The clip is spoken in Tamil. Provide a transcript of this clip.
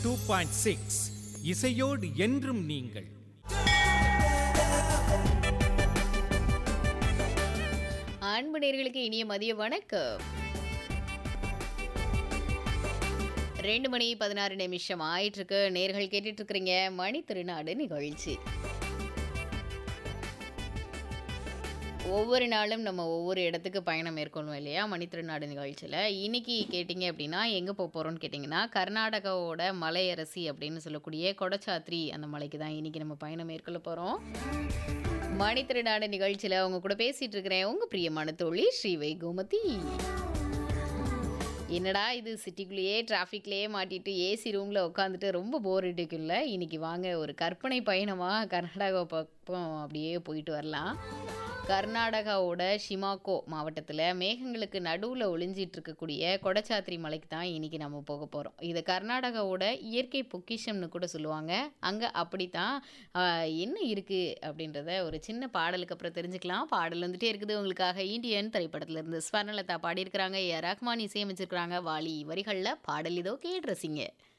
டூ பாயிண்ட் சிக்ஸ் இசையோடு என்றும் நீங்கள் அன்பு நேர்களுக்கு இனிய மதிய வணக்கம் ரெண்டு மணி பதினாறு நிமிஷம் ஆயிட்டு இருக்கு நேர்கள் கேட்டுட்டு இருக்கிறீங்க மணி திருநாடு நிகழ்ச்சி ஒவ்வொரு நாளும் நம்ம ஒவ்வொரு இடத்துக்கு பயணம் மேற்கொள்வோம் இல்லையா மணி திருநாடு நிகழ்ச்சியில் இன்னைக்கு கேட்டிங்க அப்படின்னா எங்கே போக போகிறோம்னு கேட்டிங்கன்னா கர்நாடகாவோட மலையரசி அப்படின்னு சொல்லக்கூடிய கொடச்சாத்ரி அந்த மலைக்கு தான் இன்னைக்கு நம்ம பயணம் மேற்கொள்ள போகிறோம் மணி திருநாடு நிகழ்ச்சியில் அவங்க கூட பேசிட்டு இருக்கிறேன் உங்க பிரியமான தோழி ஸ்ரீவை கோமதி என்னடா இது சிட்டிக்குள்ளேயே டிராஃபிக்லேயே மாட்டிட்டு ஏசி ரூமில் உட்காந்துட்டு ரொம்ப போர் அடிக்கும்ல இன்னைக்கு வாங்க ஒரு கற்பனை பயணமாக கர்நாடகா பக்கம் அப்படியே போயிட்டு வரலாம் கர்நாடகாவோட ஷிமாக்கோ மாவட்டத்தில் மேகங்களுக்கு நடுவில் ஒளிஞ்சிட்டு இருக்கக்கூடிய கொடச்சாத்திரி மலைக்கு தான் இன்னைக்கு நம்ம போக போகிறோம் இது கர்நாடகாவோட இயற்கை பொக்கிஷம்னு கூட சொல்லுவாங்க அங்கே அப்படித்தான் ஆஹ், என்ன இருக்குது அப்படின்றத ஒரு சின்ன பாடலுக்கு அப்புறம் தெரிஞ்சுக்கலாம் பாடல் வந்துட்டே இருக்குது உங்களுக்காக இந்தியன் திரைப்படத்துல இருந்து ஸ்வர்ணலதா பாடியிருக்கிறாங்க ஏ ரஹ்மான் இசையமைச்சிருக்கிறாங்க வாலி வரிகளில் பாடல் இதோ கேட்டு ரசிங்க